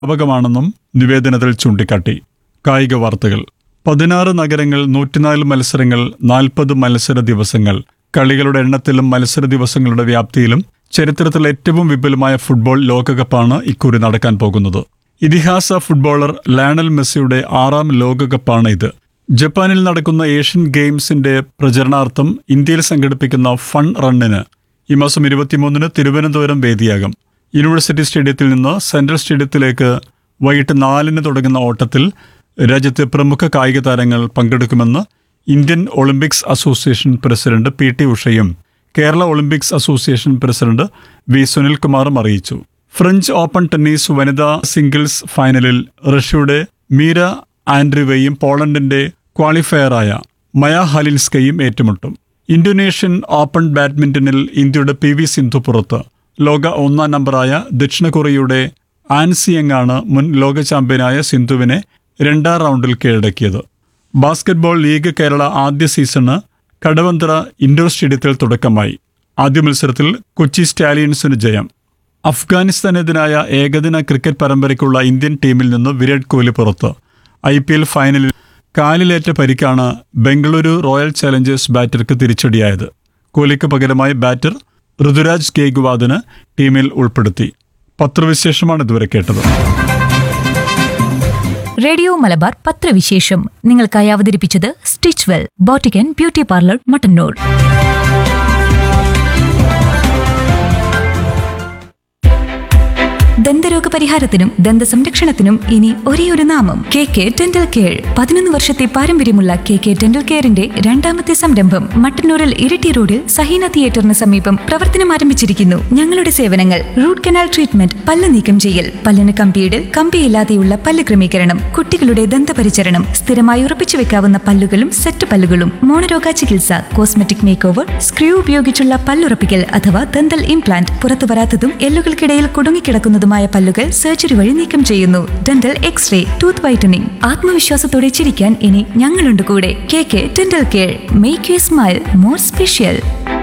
വ്യാപകമാണെന്നും നിവേദനത്തിൽ ചൂണ്ടിക്കാട്ടി കായിക വാർത്തകൾ പതിനാറ് നഗരങ്ങൾ നൂറ്റിനാല് മത്സരങ്ങൾ നാൽപ്പത് മത്സര ദിവസങ്ങൾ കളികളുടെ എണ്ണത്തിലും മത്സര ദിവസങ്ങളുടെ വ്യാപ്തിയിലും ചരിത്രത്തിൽ ഏറ്റവും വിപുലമായ ഫുട്ബോൾ ലോകകപ്പാണ് ഇക്കുറി നടക്കാൻ പോകുന്നത് ഇതിഹാസ ഫുട്ബോളർ ലയണൽ മെസ്സിയുടെ ആറാം ലോകകപ്പാണ് ഇത് ജപ്പാനിൽ നടക്കുന്ന ഏഷ്യൻ ഗെയിംസിന്റെ പ്രചരണാർത്ഥം ഇന്ത്യയിൽ സംഘടിപ്പിക്കുന്ന ഫൺ റണ്ണിന് ഈ മാസം ഇരുപത്തിമൂന്നിന് തിരുവനന്തപുരം വേദിയാകും യൂണിവേഴ്സിറ്റി സ്റ്റേഡിയത്തിൽ നിന്ന് സെൻട്രൽ സ്റ്റേഡിയത്തിലേക്ക് വൈകിട്ട് നാലിന് തുടങ്ങുന്ന ഓട്ടത്തിൽ രാജ്യത്തെ പ്രമുഖ കായിക താരങ്ങൾ പങ്കെടുക്കുമെന്ന് Indian Olympics association president P T ഉഷയും Kerala Olympics association president V സുനിൽകുമാറും അറിയിച്ചു ഫ്രഞ്ച് ഓപ്പൺ ടെന്നീസ് വനിതാ സിംഗിൾസ് ഫൈനലിൽ റഷ്യയുടെ മീര ആൻഡ്രിവയും പോളണ്ടിന്റെ ക്വാളിഫയറായ മയ ഹലിൻസ്കയും ഏറ്റുമുട്ടും ഇന്തോനേഷ്യൻ ഓപ്പൺ ബാഡ്മിന്റണിൽ ഇന്ത്യയുടെ പി വി സിന്ധു പുറത്ത് ലോക ഒന്നാം നമ്പറായ ദക്ഷിണ കൊറിയയുടെ ആൻസിയങ്ങാണ് മുൻ ലോക ചാമ്പ്യനായ സിന്ധുവിനെ രണ്ടാം റൗണ്ടിൽ കീഴടക്കിയത് ബാസ്കറ്റ്ബോൾ ലീഗ് കേരള ആദ്യ സീസണ് കടവന്തറ ഇൻഡോർ സ്റ്റേഡിയത്തിൽ തുടക്കമായി ആദ്യ മത്സരത്തിൽ കൊച്ചി സ്റ്റാലിയൻസിന് ജയം അഫ്ഗാനിസ്ഥാനെതിരായ ഏകദിന ക്രിക്കറ്റ് പരമ്പരയ്ക്കുള്ള ഇന്ത്യൻ ടീമിൽ നിന്ന് വിരാട് കോഹ്ലി പുറത്ത് ഐ പി എൽ ഫൈനലിൽ കാലിലേറ്റ പരിക്കാണ് ബംഗളൂരു റോയൽ ചലഞ്ചേഴ്സ് ബാറ്റർക്ക് തിരിച്ചടിയായത് കോഹ്ലിക്ക് പകരമായി ബാറ്റർ ഋതുരാജ് കേഗ്വാദിന് ടീമിൽ ഉൾപ്പെടുത്തി പത്രവിശേഷമാണ് ഇതുവരെ കേട്ടത് റേഡിയോ മലബാർ പത്രവിശേഷം നിങ്ങൾക്കായി അവതരിപ്പിച്ചത് സ്റ്റിച്ച് വെൽ ബോട്ടിക്കൻ ബ്യൂട്ടി പാർലർ മട്ടന്നൂർ ദന്തരോഗ പരിഹാരത്തിനും ദന്ത സംരക്ഷണത്തിനും ഇനി ഒരേ ഒരു നാമം കെ കെ ഡെന്റൽ കെയർ പതിനൊന്ന് വർഷത്തെ പാരമ്പര്യമുള്ള കെ കെ ഡെന്റൽ കെയറിന്റെ രണ്ടാമത്തെ സംരംഭം മട്ടന്നൂരിൽ ഇരിട്ടി റോഡിൽ സഹീന തിയേറ്ററിന് സമീപം പ്രവർത്തനം ആരംഭിച്ചിരിക്കുന്നു ഞങ്ങളുടെ സേവനങ്ങൾ റൂട്ട് കനാൽ ട്രീറ്റ്മെന്റ് പല്ല് നീക്കം ചെയ്യൽ പല്ലിന് കമ്പിയിടൽ കമ്പിയില്ലാതെയുള്ള പല്ല് ക്രമീകരണം കുട്ടികളുടെ ദന്തപരിചരണം സ്ഥിരമായി ഉറപ്പിച്ചു വെക്കാവുന്ന പല്ലുകളും സെറ്റ് പല്ലുകളും മോണരോഗ ചികിത്സ കോസ്മെറ്റിക് മേക്ക് ഓവർ സ്ക്രൂ ഉപയോഗിച്ചുള്ള പല്ലുറപ്പിക്കൽ അഥവാ ദന്തൽ ഇംപ്ലാന്റ് പുറത്തു വരാത്തതും എല്ലുകൾക്കിടയിൽ കുടുങ്ങിക്കിടക്കുന്നതുമായ പല്ലുകൾ സർജറി വഴി നീക്കം ചെയ്യുന്നു ഡെന്റൽ എക്സ്റേ ടൂത്ത് വൈറ്റനിങ് ആത്മവിശ്വാസത്തോടെ ചിരിക്കാൻ ഇനി ഞങ്ങളുണ്ട് കൂടെ K K dental care make you smile more special